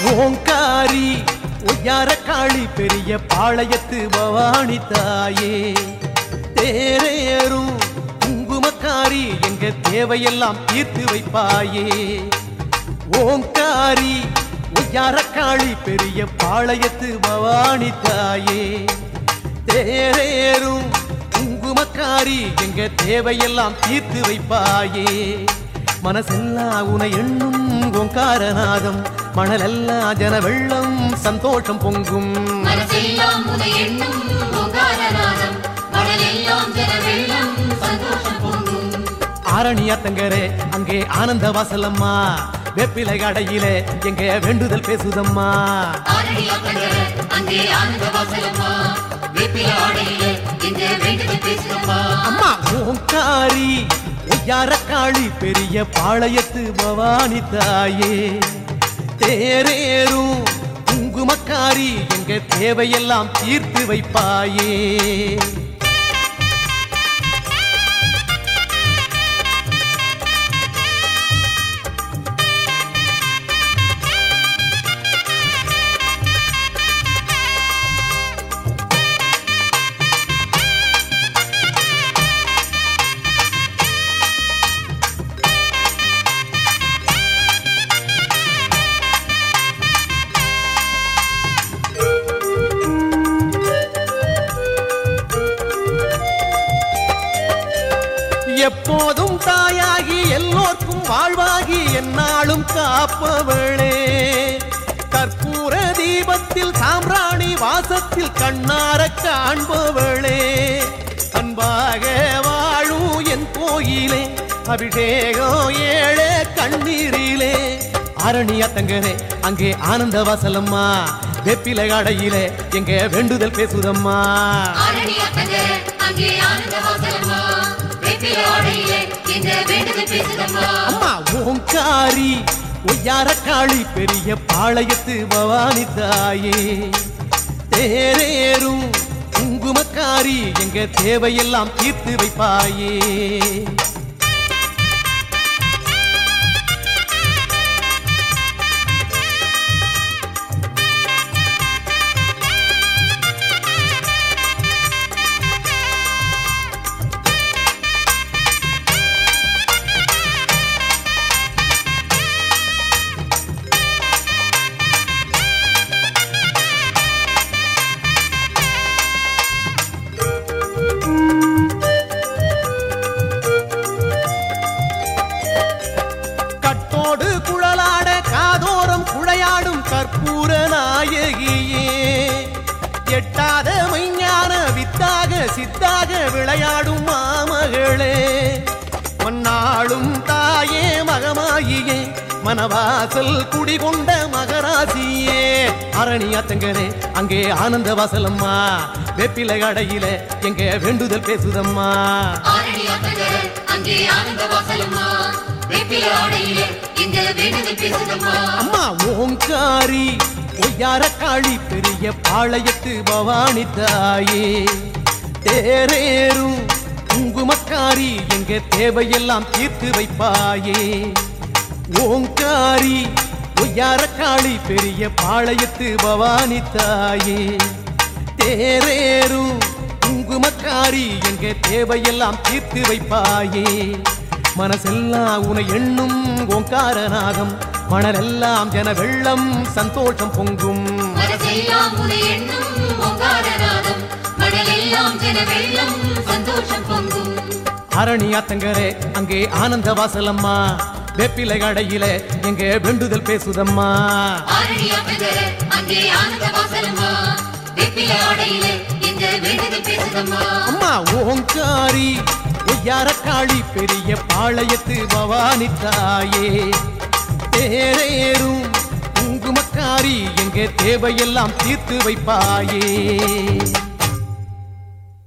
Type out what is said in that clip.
ஓங்காரி ஒய்யார காளி பெரிய பாளையத்து பவானி தாயே தேரேறும் குங்குமக்காரி எங்க தேவையெல்லாம் தீர்த்து வைப்பாயே ஓங்காரி ஒய்யார காளி பெரிய பாளையத்து பவானி தாயே தேரேறும் குங்குமக்காரி எங்க தேவையெல்லாம் தீர்த்து வைப்பாயே மனசெல்லாம் உன எண்ணும் ஓங்காரநாதம் மணலெல்லாம் ஜன வெள்ளம் சந்தோஷம் பொங்கும் மனசெல்லாம் உனை எண்ணும் ஓங்காரநாதம் மணலெல்லாம் ஜன வெள்ளம் சந்தோஷம் பொங்கும் ஆரணியாத்தங்கரே அங்கே ஆனந்த வாசலம்மா வெப்பிலை கடையிலே எங்க வேண்டுதல் பேசுதம்மா ஆரணியாத்தங்கர அங்கே ஆனந்த வாசலம்மா வேப்பில ஆடையில எங்க வேண்டுதல் பேசுறம்மா அம்மா ஓங்காரி ஒய்யார காளி பெரிய பாளையத்து பவானி தாயே தேரேறும் குங்குமக்காரி எங்க தேவையெல்லாம் தீர்த்து வைப்பாயே எப்போதும் தாயாகி எல்லோர்க்கும் வாழ்வாகி என்னாலும் காப்பவளே கற்பூர தீபத்தில் சாம்பிராணி வாசத்தில் கண்ணார காண்பவளே அன்பாக வாழும் என் கோயிலே அபிஷேகம் ஏழே கண்ணீரிலே அரணியாத்தங்கரே அங்கே ஆனந்த வாசலம்மா வெப்பிலை கடையிலே எங்க வேண்டுதல் பேசுதம்மா ஆரணியாத்தங்கர அங்கே ஆனந்த வாசலம்மா வேப்பில ஆடையில எங்க வேண்டுதல் பேசுறம்மா அம்மா ஓங்காரி ஒய்யார காளி பெரிய பாளையத்து பவானி தாயே தேரேறும் குங்குமக்காரி எங்க தேவையெல்லாம் தீர்த்து வைப்பாயே கட்டோடு குழலாட காதோரம் குழையாடும் கற்பூர நாயகியே எட்டாத மைஞான வித்தாக சித்தாக விளையாடும் மாமகளே மன்னாளும் தாயே மகமாயியே மனவாசல் குடிகொண்ட மகராசியே அரணியாத்தங்கரே அங்கே ஆனந்த வாசலம்மா வெப்பிலை கடையில எங்க வேண்டுதல் பேசுதம்மா ஆரணியாத்தங்கர அங்கே ஆனந்த வாசலம்மா வேப்பில ஆடையில எங்க வேண்டுதல் பேசுறம்மா அம்மா ஓங்காரி ஒய்யார காளி பெரிய பாளையத்து பவானி தாயே தேரேறும் குங்குமக்காரி எங்க தேவையெல்லாம் தீர்த்து வைப்பாயே ஓங்காரி ஒய்யார காளி பெரிய பாளையத்து பவானி தாயே தேரேறும் குங்குமக்காரி எங்க தேவையெல்லாம் தீர்த்து வைப்பாயே மனசெல்லாம் உன எண்ணும் ஓங்காரநாதம் மணலெல்லாம் ஜன வெள்ளம் சந்தோஷம் பொங்கும் மனசெல்லாம் உனை எண்ணும் ஓங்காரநாதம் மணலெல்லாம் ஜன வெள்ளம் சந்தோஷம் பொங்கும் அரணியாத்தங்கரே அங்கே ஆனந்த வாசலம்மா வெப்பிலை கடையில எங்க வேண்டுதல் பேசுதம்மா ஆரணியாத்தங்கர அங்கே ஆனந்த வாசலம்மா வேப்பில ஆடையில எங்க வேண்டுதல் பேசுறம்மா அம்மா ஓங்காரி ஒய்யார காளி பெரிய பாளையத்து பவானி தாயே தேரேறும் குங்குமக்காரி எங்க தேவையெல்லாம் தீர்த்து வைப்பாயே